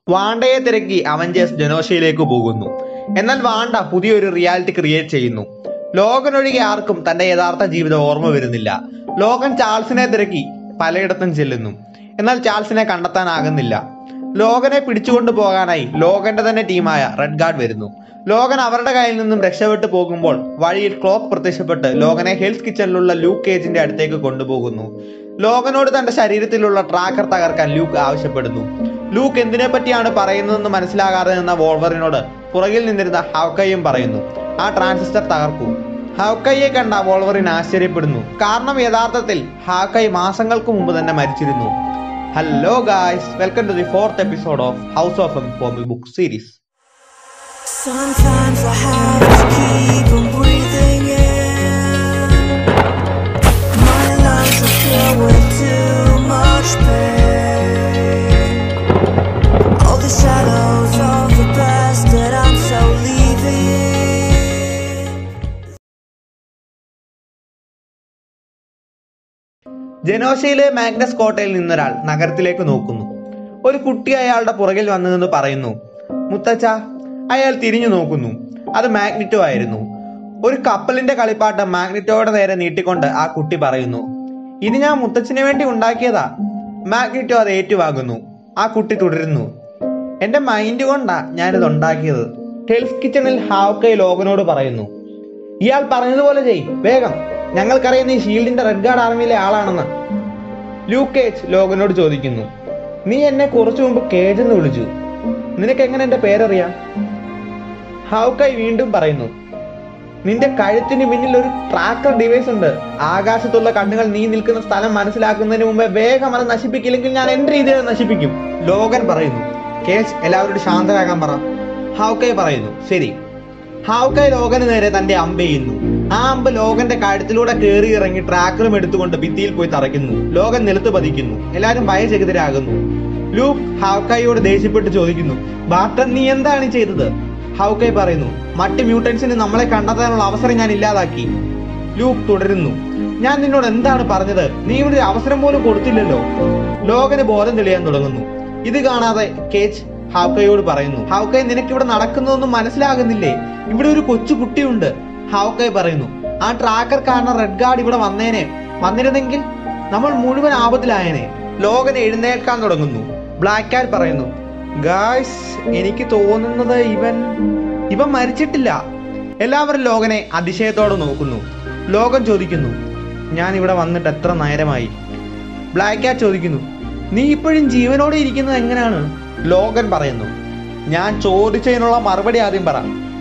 വാണ്ടയെ തിരക്കി അവഞ്ചേഴ്സ് ജനോഷയിലേക്ക് പോകുന്നു എന്നാൽ വാണ്ട പുതിയൊരു റിയാലിറ്റി ക്രിയേറ്റ് ചെയ്യുന്നു ലോകനൊഴികെ ആർക്കും തന്റെ യഥാർത്ഥ ജീവിതം ഓർമ്മ വരുന്നില്ല ലോകൻ ചാൾസിനെ തിരക്കി പലയിടത്തും ചെല്ലുന്നു എന്നാൽ ചാൾസിനെ കണ്ടെത്താനാകുന്നില്ല ലോകനെ പിടിച്ചുകൊണ്ടു പോകാനായി ലോകന്റെ തന്നെ ടീമായ റെഡ് ഗാർഡ് വരുന്നു ലോകൻ അവരുടെ കയ്യിൽ നിന്നും രക്ഷപ്പെട്ടു പോകുമ്പോൾ വഴിയിൽ ക്ലോക്ക് പ്രത്യക്ഷപ്പെട്ട് ലോകനെ ഹെൽത്ത് കിച്ചണിലുള്ള ലൂക്ക് കേജിന്റെ അടുത്തേക്ക് കൊണ്ടുപോകുന്നു ലോകനോട് തന്റെ ശരീരത്തിലുള്ള ട്രാക്കർ തകർക്കാൻ ലൂക്ക് ആവശ്യപ്പെടുന്നു ലൂക്ക് എന്തിനെ പറ്റിയാണ് പറയുന്നതെന്ന് മനസ്സിലാകാതെ നിന്ന വോൾവറിനോട് പുറകിൽ നിന്നിരുന്ന ഹൗക്കയും പറയുന്നു ആ ട്രാൻസിസ്റ്റർ തകർക്കൂ ഹൗക്കയെ കണ്ട വോൾവറിൻ ആശ്ചര്യപ്പെടുന്നു കാരണം യഥാർത്ഥത്തിൽ ഹാക്കൈ മാസങ്ങൾക്ക് മുമ്പ് തന്നെ മരിച്ചിരുന്നു hello guys welcome to the fourth episode of house of M comic book series Sometimes I have to keep on breathing in. My lungs are filled with too much pain. All the shadows of the past that I'm so leaving. ജനോഷയിലെ Magnus കോട്ടയിൽ നിന്നൊരാൾ നഗരത്തിലേക്ക് നോക്കുന്നു ഒരു കുട്ടി അയാളുടെ പുറകിൽ വന്നു നിന്ന് പറയുന്നു മുത്തച്ഛ അയാൾ തിരിഞ്ഞു നോക്കുന്നു അത് മാഗ്നിറ്റോ ആയിരുന്നു ഒരു കപ്പലിന്റെ കളിപ്പാട്ടം മാഗ്നിറ്റോയുടെ നേരെ നീട്ടിക്കൊണ്ട് ആ കുട്ടി പറയുന്നു ഇത് ഞാൻ മുത്തച്ഛന് വേണ്ടി ഉണ്ടാക്കിയതാ മാഗ്നിറ്റോ അത് ഏറ്റുവാങ്ങുന്നു ആ കുട്ടി തുടരുന്നു എന്റെ മൈൻഡ് കൊണ്ടാ ഞാനിത് ഉണ്ടാക്കിയത് ഹെൽസ് കിച്ചണിൽ ഹാവ്കൈ ലോകനോട് പറയുന്നു ഇയാൾ പറഞ്ഞതുപോലെ ചെയ് വേഗം ഞങ്ങൾക്കറിയാം നീ ഷീൽഡിന്റെ റെഡ് ഗാർഡ് ആർമിയിലെ ആളാണെന്ന് ലൂക്കേജ് ലോകനോട് ചോദിക്കുന്നു നീ എന്നെ കുറച്ചു മുമ്പ് കേജ് എന്ന് വിളിച്ചു നിനക്ക് എങ്ങനെ എന്റെ പേരറിയാം ഹൗക്കൈ വീണ്ടും പറയുന്നു നിന്റെ കഴുത്തിന് പിന്നിൽ ഒരു ട്രാക്കർ ഡിവൈസ് ഉണ്ട് ആകാശത്തുള്ള കണ്ണുകൾ നീ നിൽക്കുന്ന സ്ഥലം മനസ്സിലാക്കുന്നതിന് മുമ്പേ വേഗം അത് നശിപ്പിക്കില്ലെങ്കിൽ ഞാൻ എന്റെ രീതിയിൽ അത് നശിപ്പിക്കും ലോകൻ പറയുന്നു കേസ് എല്ലാവരോടും ശാന്തരാകാൻ പറ ഹൗക്കൈ പറയുന്നു ശരി ഹാവ്കായ് ലോകന് നേരെ തന്റെ അമ്പ് ചെയ്യുന്നു ആ അമ്പ് ലോകന്റെ കഴുത്തിലൂടെ കയറി ഇറങ്ങി ട്രാക്കറും എടുത്തുകൊണ്ട് ഭിത്തിയിൽ പോയി തറയ്ക്കുന്നു ലോകൻ നിലത്ത് പതിക്കുന്നു എല്ലാരും ഭയചകിതരാകുന്നു ലൂക്ക് ഹാവ്കായോട് ദേഷ്യപ്പെട്ട് ചോദിക്കുന്നു ബാർട്ടൻ നീ എന്താണ് ഈ ചെയ്തത് ഹൗക്കൈ പറയുന്നു മറ്റ് മ്യൂട്ടൻസിന് നമ്മളെ കണ്ടെത്താനുള്ള അവസരം ഞാൻ ഇല്ലാതാക്കി ലൂക്ക് തുടരുന്നു ഞാൻ നിന്നോട് എന്താണ് പറഞ്ഞത് നീ ഇവിടെ ഒരു അവസരം പോലും കൊടുത്തില്ലല്ലോ ലോകന് ബോധം തെളിയാൻ തുടങ്ങുന്നു ഇത് കാണാതെ കേച്ച് ഹാവ്കയോട് പറയുന്നു ഹാവ്കൈ നിനക്ക് ഇവിടെ നടക്കുന്നതൊന്നും മനസ്സിലാകുന്നില്ലേ ഇവിടെ ഒരു കൊച്ചു കുട്ടിയുണ്ട് ഹാവ്കൈ പറയുന്നു ആ ട്രാക്കർ കാരണം റെഡ് ഗാർഡ് ഇവിടെ വന്നേനെ വന്നിരുന്നെങ്കിൽ നമ്മൾ മുഴുവൻ ആപത്തിലായേനെ ലോകൻ എഴുന്നേൽക്കാൻ തുടങ്ങുന്നു ബ്ലാക്ക് കാറ്റ് പറയുന്നു ഗായ്സ് എനിക്ക് തോന്നുന്നത് ഇവൻ ഇവൻ മരിച്ചിട്ടില്ല എല്ലാവരും ലോകനെ അതിശയത്തോടെ നോക്കുന്നു ലോകൻ ചോദിക്കുന്നു ഞാൻ ഇവിടെ വന്നിട്ട് എത്ര നേരമായി ബ്ലാക്ക് കാറ്റ് ചോദിക്കുന്നു നീ ഇപ്പോഴും ജീവനോടെ ഇരിക്കുന്നത് എങ്ങനെയാണ് ലോകൻ പറയുന്നു ഞാൻ ചോദിച്ചതിനുള്ള മറുപടി ആദ്യം പറ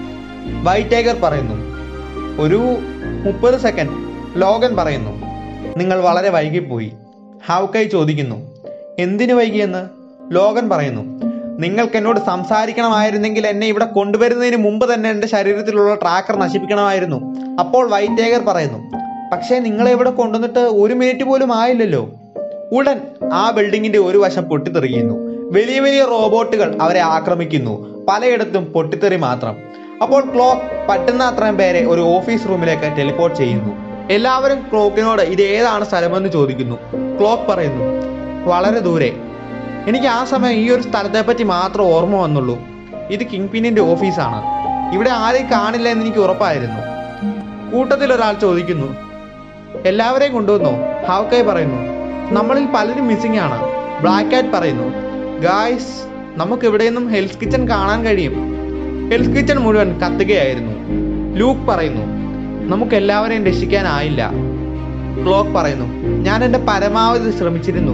വൈറ്റ് ടൈഗർ പറയുന്നു ഒരു മുപ്പത് സെക്കൻഡ് ലോകൻ പറയുന്നു നിങ്ങൾ വളരെ വൈകിപ്പോയി ഹൗക്കൈ ചോദിക്കുന്നു എന്തിനു വൈകിയെന്ന് ലോകൻ പറയുന്നു നിങ്ങൾക്ക് എന്നോട് സംസാരിക്കണമായിരുന്നെങ്കിൽ എന്നെ ഇവിടെ കൊണ്ടുവരുന്നതിന് മുമ്പ് തന്നെ എൻ്റെ ശരീരത്തിലുള്ള ട്രാക്കർ നശിപ്പിക്കണമായിരുന്നു അപ്പോൾ വൈറ്റ് ടൈഗർ പറയുന്നു പക്ഷേ നിങ്ങളെ ഇവിടെ കൊണ്ടുവന്നിട്ട് ഒരു മിനിറ്റ് പോലും ആയില്ലല്ലോ ഉടൻ ആ ബിൽഡിങ്ങിന്റെ ഒരു വശം പൊട്ടിത്തെറിയുന്നു വലിയ വലിയ റോബോട്ടുകൾ അവരെ ആക്രമിക്കുന്നു പലയിടത്തും പൊട്ടിത്തെറി മാത്രം അപ്പോൾ ക്ലോക്ക് പറ്റുന്ന അത്രയും പേരെ ഒരു ഓഫീസ് റൂമിലേക്ക് ടെലിപ്പോർട്ട് ചെയ്യുന്നു എല്ലാവരും ക്ലോക്കിനോട് ഇത് ഏതാണ് സ്ഥലമെന്ന് ചോദിക്കുന്നു ക്ലോക്ക് പറയുന്നു വളരെ ദൂരെ എനിക്ക് ആ സമയം ഈ ഒരു സ്ഥലത്തെ പറ്റി മാത്രം ഓർമ്മ വന്നുള്ളൂ ഇത് കിങ് പിന്നിന്റെ ഓഫീസാണ് ഇവിടെ ആരെയും കാണില്ല എന്ന് എനിക്ക് ഉറപ്പായിരുന്നു കൂട്ടത്തിൽ ഒരാൾ ചോദിക്കുന്നു എല്ലാവരെയും കൊണ്ടുവന്നോ ഹാവ്കായ് പറയുന്നു നമ്മളിൽ പലരും മിസ്സിംഗ് ആണ് ബ്ലാക്ക് കാറ്റ് പറയുന്നു ഗായ്സ് നമുക്ക് ഇവിടെ നിന്നും ഹെൽത്ത് കിച്ചൺ കാണാൻ കഴിയും ഹെൽത്ത് കിച്ചൺ മുഴുവൻ കത്തുകയായിരുന്നു ലൂക്ക് പറയുന്നു നമുക്ക് എല്ലാവരെയും രക്ഷിക്കാനായില്ല ക്ലോക്ക് പറയുന്നു ഞാൻ എൻ്റെ പരമാവധി ശ്രമിച്ചിരുന്നു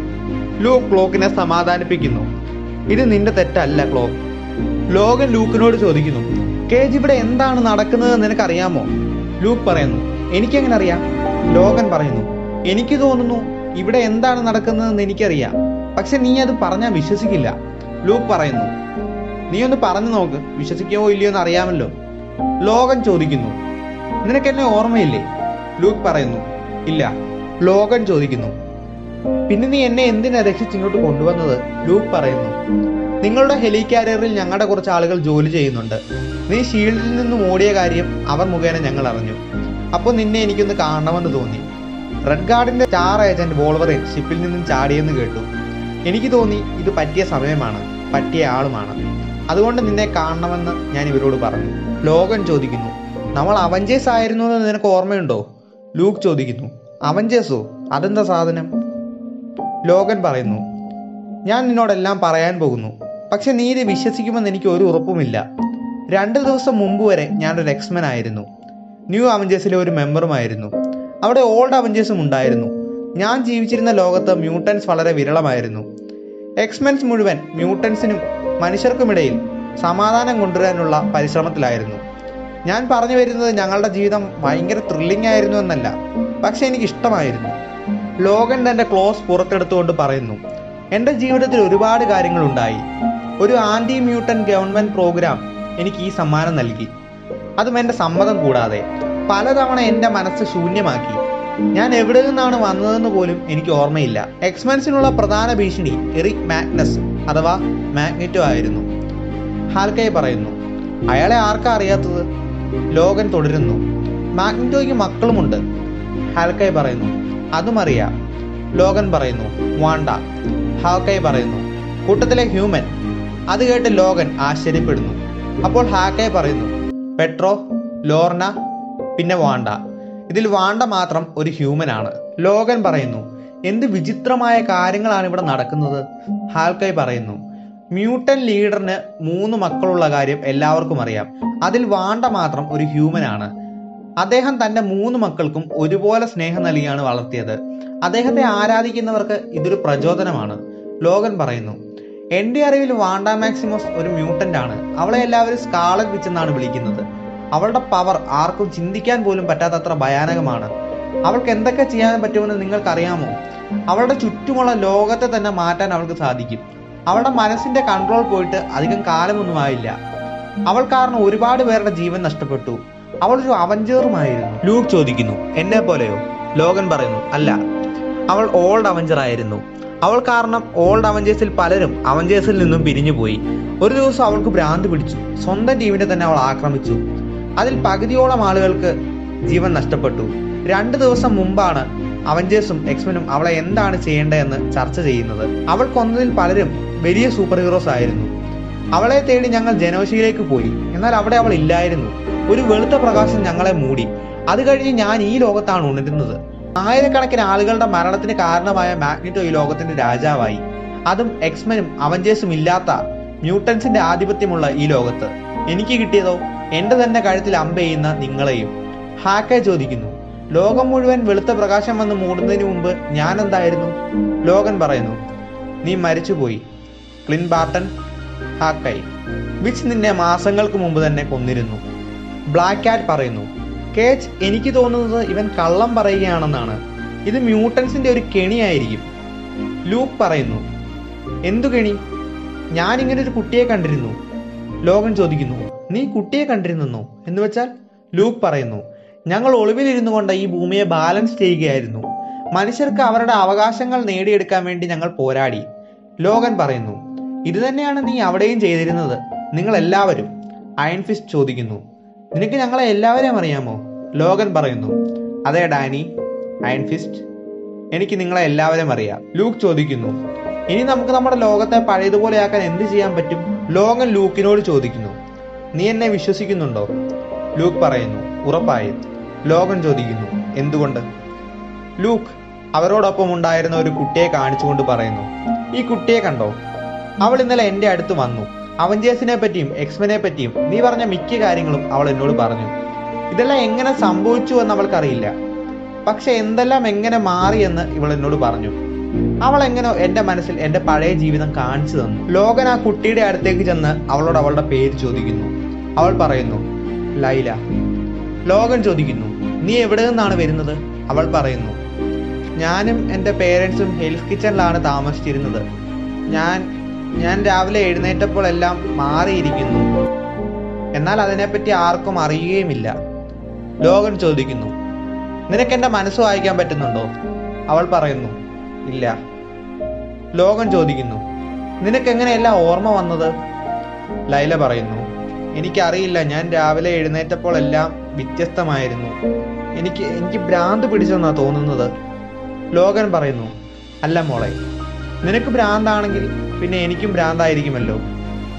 ലൂക്ക് ക്ലോക്കിനെ സമാധാനിപ്പിക്കുന്നു ഇത് നിന്റെ തെറ്റല്ല ക്ലോക്ക് ലോകൻ ലൂക്കിനോട് ചോദിക്കുന്നു കേജ് ഇവിടെ എന്താണ് നടക്കുന്നത് നിനക്കറിയാമോ ലൂക്ക് പറയുന്നു എനിക്കെങ്ങനെ അറിയാം ലോകൻ പറയുന്നു എനിക്ക് തോന്നുന്നു ഇവിടെ എന്താണ് നടക്കുന്നതെന്ന് എനിക്കറിയാം പക്ഷെ നീ അത് പറഞ്ഞാൽ വിശ്വസിക്കില്ല ലൂക്ക് പറയുന്നു നീ ഒന്ന് പറഞ്ഞു നോക്ക് വിശ്വസിക്കുമോ ഇല്ലയോ എന്ന് അറിയാമല്ലോ ലോകൻ ചോദിക്കുന്നു നിനക്ക് എന്നെ ഓർമ്മയില്ലേ ലൂക്ക് പറയുന്നു ഇല്ല ലോകൻ ചോദിക്കുന്നു പിന്നെ നീ എന്നെ എന്തിനാ രക്ഷിച്ചിങ്ങോട്ട് കൊണ്ടുവന്നത് ലൂക്ക് പറയുന്നു നിങ്ങളുടെ ഹെലികാരിയറിൽ ഞങ്ങളുടെ കുറച്ച് ആളുകൾ ജോലി ചെയ്യുന്നുണ്ട് നീ ഷീൽഡിൽ നിന്നും ഓടിയ കാര്യം അവർ മുഖേന ഞങ്ങൾ അറിഞ്ഞു അപ്പോൾ നിന്നെ എനിക്കൊന്ന് കാണണമെന്ന് തോന്നി റെഡ് ഗാർഡിന്റെ സ്റ്റാർ ഏജന്റ് വോൾവറിൻ ഷിപ്പിൽ നിന്നും ചാടിയെന്ന് കേട്ടു എനിക്ക് തോന്നി ഇത് പറ്റിയ സമയമാണ് പറ്റിയ ആളുമാണ് അതുകൊണ്ട് നിന്നെ കാണണമെന്ന് ഞാൻ ഇവരോട് പറഞ്ഞു ലോകൻ ചോദിക്കുന്നു നമ്മൾ അവഞ്ചേഴ്സ് ആയിരുന്നു എന്ന് നിനക്ക് ഓർമ്മയുണ്ടോ ലൂക്ക് ചോദിക്കുന്നു അവഞ്ചേഴ്സോ അതെന്താ സാധനം ലോകൻ പറയുന്നു ഞാൻ നിന്നോടെല്ലാം പറയാൻ പോകുന്നു പക്ഷെ നീ ഇത് വിശ്വസിക്കുമെന്ന് എനിക്ക് ഒരു ഉറപ്പുമില്ല രണ്ട് ദിവസം മുമ്പ് വരെ ഞാനൊരു എക്സ്മെൻ ആയിരുന്നു ന്യൂ അവഞ്ചേഴ്സിലെ ഒരു മെമ്പറുമായിരുന്നു അവിടെ ഓൾഡ് അവഞ്ചേഴ്സും ഉണ്ടായിരുന്നു ഞാൻ ജീവിച്ചിരുന്ന ലോകത്ത് മ്യൂട്ടൻസ് വളരെ വിരളമായിരുന്നു എക്സ്മെൻസ് മുഴുവൻ മ്യൂട്ടൻസിനും മനുഷ്യർക്കുമിടയിൽ സമാധാനം കൊണ്ടുവരാനുള്ള പരിശ്രമത്തിലായിരുന്നു ഞാൻ പറഞ്ഞു വരുന്നത് ഞങ്ങളുടെ ജീവിതം ഭയങ്കര ത്രില്ലിംഗ് ആയിരുന്നു എന്നല്ല പക്ഷെ എനിക്ക് ഇഷ്ടമായിരുന്നു ലോകൻ തന്റെ ക്ലോസ് പുറത്തെടുത്തുകൊണ്ട് പറയുന്നു എൻ്റെ ജീവിതത്തിൽ ഒരുപാട് കാര്യങ്ങളുണ്ടായി ഒരു ആന്റി മ്യൂട്ടൻ ഗവൺമെന്റ് പ്രോഗ്രാം എനിക്ക് ഈ സമ്മാനം നൽകി അതും എൻ്റെ സമ്മതം കൂടാതെ പലതവണ എൻ്റെ മനസ്സ് ശൂന്യമാക്കി ഞാൻ എവിടെ നിന്നാണ് വന്നതെന്ന് പോലും എനിക്ക് ഓർമ്മയില്ല എക്സ്മെൻസിനുള്ള പ്രധാന ഭീഷണി എറിക് മാഗ്നസ് അഥവാ മാഗ്നറ്റോ ആയിരുന്നു ഹാൽക്കയെ പറയുന്നു അയാളെ ആർക്കാ അറിയാത്തത് ലോകൻ തുടരുന്നു മാഗ്നറ്റോയ്ക്ക് മക്കളുമുണ്ട് ഹാൽക്കയെ പറയുന്നു അതും അറിയാം ലോകൻ പറയുന്നു വാണ്ട ഹാൽക്കയെ പറയുന്നു കൂട്ടത്തിലെ ഹ്യൂമൻ അത് കേട്ട് ലോകൻ ആശ്ചര്യപ്പെടുന്നു അപ്പോൾ ഹാക്കയെ പറയുന്നു പെട്രോ ലോർന പിന്നെ വാണ്ട ഇതിൽ വാണ്ട മാത്രം ഒരു ഹ്യൂമൻ ആണ് ലോകൻ പറയുന്നു എന്ത് വിചിത്രമായ കാര്യങ്ങളാണ് ഇവിടെ നടക്കുന്നത് ഹാൽക്കൈ പറയുന്നു മ്യൂട്ടൻ ലീഡറിന് മൂന്ന് മക്കളുള്ള കാര്യം എല്ലാവർക്കും അറിയാം അതിൽ വാണ്ട മാത്രം ഒരു ഹ്യൂമൻ ആണ് അദ്ദേഹം തന്റെ മൂന്ന് മക്കൾക്കും ഒരുപോലെ സ്നേഹം നൽകിയാണ് വളർത്തിയത് അദ്ദേഹത്തെ ആരാധിക്കുന്നവർക്ക് ഇതൊരു പ്രചോദനമാണ് ലോകൻ പറയുന്നു എന്റെ അറിവിൽ വാണ്ട മാക്സിമോസ് ഒരു മ്യൂട്ടന്റ് ആണ് അവളെ എല്ലാവരും സ്കാളറ്റ് വിച്ചെന്നാണ് വിളിക്കുന്നത് അവളുടെ പവർ ആർക്കും ചിന്തിക്കാൻ പോലും പറ്റാത്തത്ര ഭയാനകമാണ് അവൾക്ക് എന്തൊക്കെ ചെയ്യാൻ പറ്റുമെന്ന് നിങ്ങൾക്കറിയാമോ അവളുടെ ചുറ്റുമുള്ള ലോകത്തെ തന്നെ മാറ്റാൻ അവൾക്ക് സാധിക്കും അവളുടെ മനസ്സിന്റെ കൺട്രോൾ പോയിട്ട് അധികം കാലമൊന്നും ആയില്ല അവൾ കാരണം ഒരുപാട് പേരുടെ ജീവൻ നഷ്ടപ്പെട്ടു അവൾ ഒരു അവഞ്ചറുമായിരുന്നു ലൂക്ക് ചോദിക്കുന്നു എന്നെ പോലെയോ ലോകൻ പറയുന്നു അല്ല അവൾ ഓൾഡ് അവഞ്ചർ ആയിരുന്നു അവൾ കാരണം ഓൾഡ് അവഞ്ചേഴ്സിൽ പലരും അവഞ്ചേഴ്സിൽ നിന്നും പിരിഞ്ഞുപോയി ഒരു ദിവസം അവൾക്ക് ഭ്രാന്ത് പിടിച്ചു സ്വന്തം ടീമിനെ തന്നെ അവൾ ആക്രമിച്ചു അതിൽ പകുതിയോളം ആളുകൾക്ക് ജീവൻ നഷ്ടപ്പെട്ടു രണ്ട് ദിവസം മുമ്പാണ് അവഞ്ചേഴ്സും എക്സ്മെനും അവളെ എന്താണ് ചെയ്യേണ്ടതെന്ന് ചർച്ച ചെയ്യുന്നത് അവൾ കൊന്നതിൽ പലരും വലിയ സൂപ്പർ ഹീറോസ് ആയിരുന്നു അവളെ തേടി ഞങ്ങൾ ജനോശിയിലേക്ക് പോയി എന്നാൽ അവിടെ അവൾ ഇല്ലായിരുന്നു ഒരു വെളുത്ത പ്രകാശം ഞങ്ങളെ മൂടി അത് കഴിഞ്ഞ് ഞാൻ ഈ ലോകത്താണ് ഉണരുന്നത് ആയിരക്കണക്കിന് ആളുകളുടെ മരണത്തിന് കാരണമായ മാഗ്നിറ്റോ ഈ ലോകത്തിന്റെ രാജാവായി അതും എക്സ്മെനും അവഞ്ചേഴ്സും ഇല്ലാത്ത മ്യൂട്ടൻസിന്റെ ആധിപത്യമുള്ള ഈ ലോകത്ത് എനിക്ക് കിട്ടിയതോ എന്റെ തന്നെ കഴുത്തിൽ അമ്പെയ്യുന്ന നിങ്ങളെയും ഹാക്കെ ചോദിക്കുന്നു ലോകം മുഴുവൻ വെളുത്ത പ്രകാശം വന്ന് മൂടുന്നതിന് മുമ്പ് ഞാൻ എന്തായിരുന്നു ലോകൻ പറയുന്നു നീ മരിച്ചുപോയി ക്ലിൻ ബാർട്ടൺ ഹാക്കൈ വിച്ച് നിന്നെ മാസങ്ങൾക്ക് മുമ്പ് തന്നെ കൊന്നിരുന്നു ബ്ലാക്ക് കാറ്റ് പറയുന്നു കേച്ച് എനിക്ക് തോന്നുന്നത് ഇവൻ കള്ളം പറയുകയാണെന്നാണ് ഇത് മ്യൂട്ടൻസിന്റെ ഒരു കെണിയായിരിക്കും ലൂക്ക് പറയുന്നു എന്തു കെണി ഞാൻ ഇങ്ങനെ ഒരു കുട്ടിയെ കണ്ടിരുന്നു ലോകൻ ചോദിക്കുന്നു നീ കുട്ടിയെ കണ്ടിരുന്നെന്നോ എന്ന് വെച്ചാൽ ലൂക്ക് പറയുന്നു ഞങ്ങൾ ഒളിവിലിരുന്നു കൊണ്ട് ഈ ഭൂമിയെ ബാലൻസ് ചെയ്യുകയായിരുന്നു മനുഷ്യർക്ക് അവരുടെ അവകാശങ്ങൾ നേടിയെടുക്കാൻ വേണ്ടി ഞങ്ങൾ പോരാടി ലോകൻ പറയുന്നു ഇത് തന്നെയാണ് നീ അവിടെയും ചെയ്തിരുന്നത് നിങ്ങൾ എല്ലാവരും അയൺ ഫിസ്റ്റ് ചോദിക്കുന്നു നിനക്ക് ഞങ്ങളെ എല്ലാവരെയും അറിയാമോ ലോകൻ പറയുന്നു അതെ ഡാനി അയൺ ഫിസ്റ്റ് എനിക്ക് നിങ്ങളെ എല്ലാവരും അറിയാം ലൂക്ക് ചോദിക്കുന്നു ഇനി നമുക്ക് നമ്മുടെ ലോകത്തെ പഴയതുപോലെയാക്കാൻ എന്ത് ചെയ്യാൻ പറ്റും ലോകൻ ലൂക്കിനോട് ചോദിക്കുന്നു നീ എന്നെ വിശ്വസിക്കുന്നുണ്ടോ ലൂക്ക് പറയുന്നു ഉറപ്പായും ലോകൻ ചോദിക്കുന്നു എന്തുകൊണ്ട് ലൂക്ക് അവരോടൊപ്പം ഉണ്ടായിരുന്ന ഒരു കുട്ടിയെ കാണിച്ചുകൊണ്ട് പറയുന്നു ഈ കുട്ടിയെ കണ്ടോ അവൾ ഇന്നലെ എൻ്റെ അടുത്ത് വന്നു അവഞ്ചേഴ്സിനെ പറ്റിയും എക്സ്മെനെ പറ്റിയും നീ പറഞ്ഞ മിക്ക കാര്യങ്ങളും അവൾ എന്നോട് പറഞ്ഞു ഇതെല്ലാം എങ്ങനെ സംഭവിച്ചു എന്ന് അവൾക്കറിയില്ല പക്ഷെ എന്തെല്ലാം എങ്ങനെ മാറി എന്ന് ഇവൾ എന്നോട് പറഞ്ഞു അവൾ എങ്ങനെ എന്റെ മനസ്സിൽ എന്റെ പഴയ ജീവിതം കാണിച്ചു തന്നു ലോകൻ ആ കുട്ടിയുടെ അടുത്തേക്ക് ചെന്ന് അവളോട് അവളുടെ പേര് ചോദിക്കുന്നു അവൾ പറയുന്നു ലൈല ലോകൻ ചോദിക്കുന്നു നീ എവിടെ നിന്നാണ് വരുന്നത് അവൾ പറയുന്നു ഞാനും എൻ്റെ പേരൻസും ഹെൽത്ത് കിച്ചണിലാണ് താമസിച്ചിരുന്നത് ഞാൻ ഞാൻ രാവിലെ എഴുന്നേറ്റപ്പോൾ എല്ലാം മാറിയിരിക്കുന്നു എന്നാൽ അതിനെപ്പറ്റി ആർക്കും അറിയുകയുമില്ല ലോകൻ ചോദിക്കുന്നു നിനക്ക് എൻ്റെ മനസ്സ് വായിക്കാൻ പറ്റുന്നുണ്ടോ അവൾ പറയുന്നു ഇല്ല ലോകൻ ചോദിക്കുന്നു നിനക്ക് എങ്ങനെയെല്ലാം ഓർമ്മ വന്നത് ലൈല പറയുന്നു എനിക്കറിയില്ല ഞാൻ രാവിലെ എഴുന്നേറ്റപ്പോൾ എല്ലാം വ്യത്യസ്തമായിരുന്നു എനിക്ക് എനിക്ക് ഭ്രാന്ത് പിടിച്ചെന്നാ തോന്നുന്നത് ലോകൻ പറയുന്നു അല്ല മോളെ നിനക്ക് ഭ്രാന്താണെങ്കിൽ പിന്നെ എനിക്കും ഭ്രാന്തായിരിക്കുമല്ലോ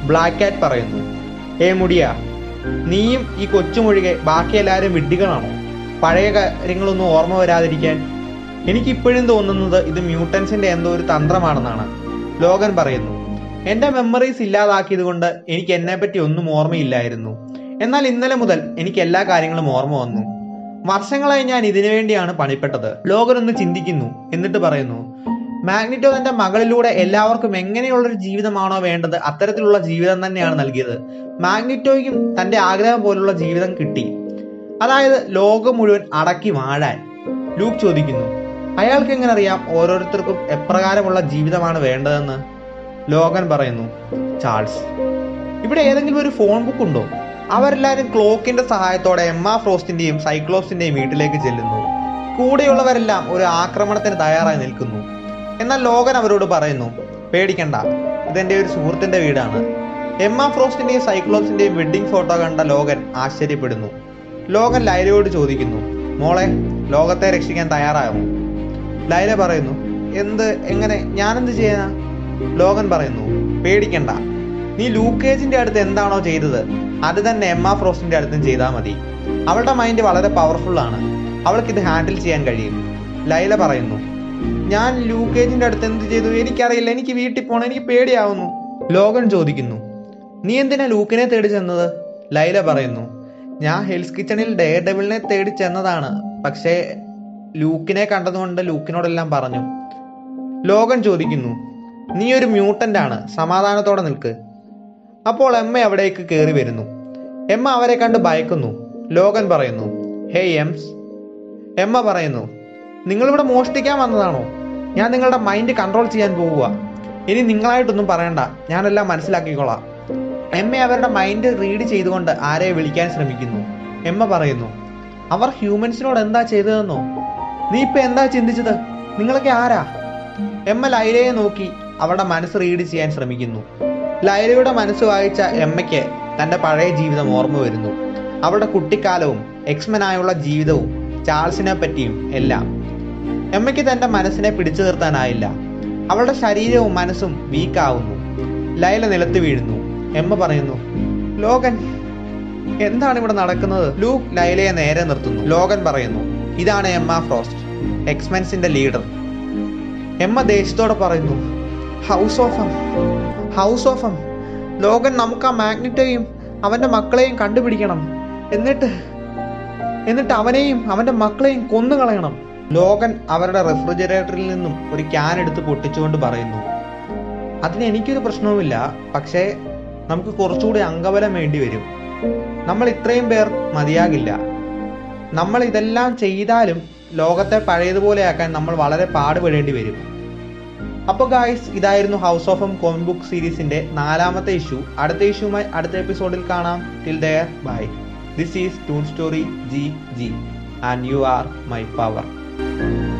ബ്ലാക്ക് കാറ്റ് പറയുന്നു ഏ മുടിയ നീയും ഈ കൊച്ചുമൊഴികെ ബാക്കി എല്ലാവരും വിഡ്ഢികളാണോ പഴയ കാര്യങ്ങളൊന്നും ഓർമ്മ വരാതിരിക്കാൻ എനിക്ക് ഇപ്പോഴും തോന്നുന്നത് ഇത് മ്യൂട്ടൻസിന്റെ എന്തോ ഒരു തന്ത്രമാണെന്നാണ് ലോകൻ പറയുന്നു എന്റെ മെമ്മറീസ് ഇല്ലാതാക്കിയത് കൊണ്ട് എനിക്ക് എന്നെപ്പറ്റി ഒന്നും ഓർമ്മയില്ലായിരുന്നു എന്നാൽ ഇന്നലെ മുതൽ എനിക്ക് എല്ലാ കാര്യങ്ങളും ഓർമ്മ വന്നു വർഷങ്ങളായി ഞാൻ ഇതിനു വേണ്ടിയാണ് പണിപ്പെട്ടത് ലോകൻ ഒന്ന് ചിന്തിക്കുന്നു എന്നിട്ട് പറയുന്നു മാഗ്നിറ്റോ തന്റെ മകളിലൂടെ എല്ലാവർക്കും എങ്ങനെയുള്ളൊരു ജീവിതമാണോ വേണ്ടത് അത്തരത്തിലുള്ള ജീവിതം തന്നെയാണ് നൽകിയത് മാഗ്നിറ്റോയ്ക്കും തന്റെ ആഗ്രഹം പോലുള്ള ജീവിതം കിട്ടി അതായത് ലോകം മുഴുവൻ അടക്കി വാഴാൻ ലൂക്ക് ചോദിക്കുന്നു അയാൾക്ക് എങ്ങനെ അറിയാം ഓരോരുത്തർക്കും എപ്രകാരമുള്ള ജീവിതമാണ് വേണ്ടതെന്ന് ലോകൻ പറയുന്നു ചാൾസ് ഇവിടെ ഏതെങ്കിലും ഒരു ഫോൺ ബുക്ക് ഉണ്ടോ അവരെല്ലാവരും ക്ലോക്കിന്റെ സഹായത്തോടെ എമ്മ ഫ്രോസ്റ്റിന്റെയും സൈക്ലോപ്സിന്റെയും വീട്ടിലേക്ക് ചെല്ലുന്നു കൂടെയുള്ളവരെല്ലാം ഒരു ആക്രമണത്തിന് തയ്യാറായി നിൽക്കുന്നു എന്നാൽ ലോകൻ അവരോട് പറയുന്നു പേടിക്കണ്ട ഇതെന്റെ ഒരു സുഹൃത്തിന്റെ വീടാണ് എമ്മ ഫ്രോസ്റ്റിന്റെയും സൈക്ലോപ്സിന്റെയും വെഡ്ഡിംഗ് ഫോട്ടോ കണ്ട ലോകൻ ആശ്ചര്യപ്പെടുന്നു ലോകൻ ലൈലയോട് ചോദിക്കുന്നു മോളെ ലോകത്തെ രക്ഷിക്കാൻ തയ്യാറാകുമോ ലൈല പറയുന്നു എന്ത് എങ്ങനെ ഞാനെന്ത് ചെയ്യാനാ ലോകൻ പറയുന്നു പേടിക്കണ്ട നീ ലൂക്കേജിന്റെ അടുത്ത് എന്താണോ ചെയ്തത് അത് തന്നെ എമ്മ ഫ്രോസ്റ്റിന്റെ അടുത്തും ചെയ്താൽ മതി അവളുടെ മൈൻഡ് വളരെ പവർഫുൾ ആണ് അവൾക്ക് ഇത് ഹാൻഡിൽ ചെയ്യാൻ കഴിയും ലൈല പറയുന്നു ഞാൻ ലൂക്കേജിന്റെ അടുത്ത് എന്ത് ചെയ്തു എനിക്കറിയില്ല എനിക്ക് വീട്ടിൽ പോകണം എനിക്ക് പേടിയാവുന്നു ലോകൻ ചോദിക്കുന്നു നീ എന്തിനാ ലൂക്കിനെ തേടി ചെന്നത് ലൈല പറയുന്നു ഞാൻ ഹെൽസ് കിച്ചണിൽ ഡേ ഡെവിളിനെ തേടി ചെന്നതാണ് പക്ഷേ ലൂക്കിനെ കണ്ടതുകൊണ്ട് ലൂക്കിനോടെല്ലാം പറഞ്ഞു ലോകൻ ചോദിക്കുന്നു നീ ഒരു മ്യൂട്ടന്റ് ആണ് സമാധാനത്തോടെ നിൽക്ക് അപ്പോൾ എമ്മ അവിടേക്ക് കയറി വരുന്നു എമ്മ അവരെ കണ്ട് ഭയക്കുന്നു ലോകൻ പറയുന്നു ഹേയ് എംസ് എമ്മ പറയുന്നു നിങ്ങളിവിടെ മോഷ്ടിക്കാൻ വന്നതാണോ ഞാൻ നിങ്ങളുടെ മൈൻഡ് കൺട്രോൾ ചെയ്യാൻ പോവുക ഇനി നിങ്ങളായിട്ടൊന്നും പറയണ്ട ഞാനെല്ലാം മനസ്സിലാക്കിക്കോളാം എമ്മ അവരുടെ മൈൻഡ് റീഡ് ചെയ്തുകൊണ്ട് ആരെ വിളിക്കാൻ ശ്രമിക്കുന്നു എമ്മ പറയുന്നു അവർ ഹ്യൂമൻസിനോട് എന്താ ചെയ്തതെന്നോ നീ ഇപ്പൊ എന്താ ചിന്തിച്ചത് നിങ്ങളൊക്കെ ആരാ എമ്മ ലൈലയെ നോക്കി അവളുടെ മനസ്സ് റീഡ് ചെയ്യാൻ ശ്രമിക്കുന്നു ലൈലയുടെ മനസ്സ് വായിച്ച എമ്മയ്ക്ക് തന്റെ പഴയ ജീവിതം ഓർമ്മ വരുന്നു അവളുടെ കുട്ടിക്കാലവും എക്സ്മനായുള്ള ജീവിതവും ചാൾസിനെ പറ്റിയും എല്ലാം എമ്മയ്ക്ക് തന്റെ മനസ്സിനെ പിടിച്ചു നിർത്താനായില്ല അവളുടെ ശരീരവും മനസ്സും വീക്കാവുന്നു ലൈല നിലത്ത് വീഴുന്നു എമ്മ പറയുന്നു ലോകൻ എന്താണ് ഇവിടെ നടക്കുന്നത് ലൂക്ക് ലൈലയെ നേരെ നിർത്തുന്നു ലോകൻ പറയുന്നു ഇതാണ് എമ്മ ഫ്രോസ്റ്റ് എക്സ്മെൻസിന്റെ ലീഡർ എമ്മ ദേഷ്യത്തോടെ പറയുന്നു house of M house of M Logan നമുക്ക് ആ മാഗ്നറ്റോയും അവന്റെ മക്കളെയും കണ്ടുപിടിക്കണം എന്നിട്ട് എന്നിട്ട് അവനെയും അവന്റെ മക്കളെയും കൊന്നുകളയണം ലോകൻ അവരുടെ റെഫ്രിജറേറ്ററിൽ നിന്നും ഒരു ക്യാൻ എടുത്ത് പൊട്ടിച്ചുകൊണ്ട് പറയുന്നു അതിന് എനിക്കൊരു പ്രശ്നവുമില്ല പക്ഷേ നമുക്ക് കുറച്ചുകൂടി അംഗബലം വേണ്ടി വരും നമ്മൾ ഇത്രയും പേർ മതിയാകില്ല നമ്മൾ ഇതെല്ലാം ചെയ്താലും ലോകത്തെ പഴയതുപോലെയാക്കാൻ നമ്മൾ വളരെ പാടുപെടേണ്ടി വരും അപ്പോൾ ഗായ്സ് ഇതായിരുന്നു house of M comic book സീരീസിന്റെ നാലാമത്തെ ഇഷ്യൂ അടുത്ത ഇഷ്യൂമായി അടുത്ത എപ്പിസോഡിൽ കാണാം till there bye this is Toon Story G G and you are my power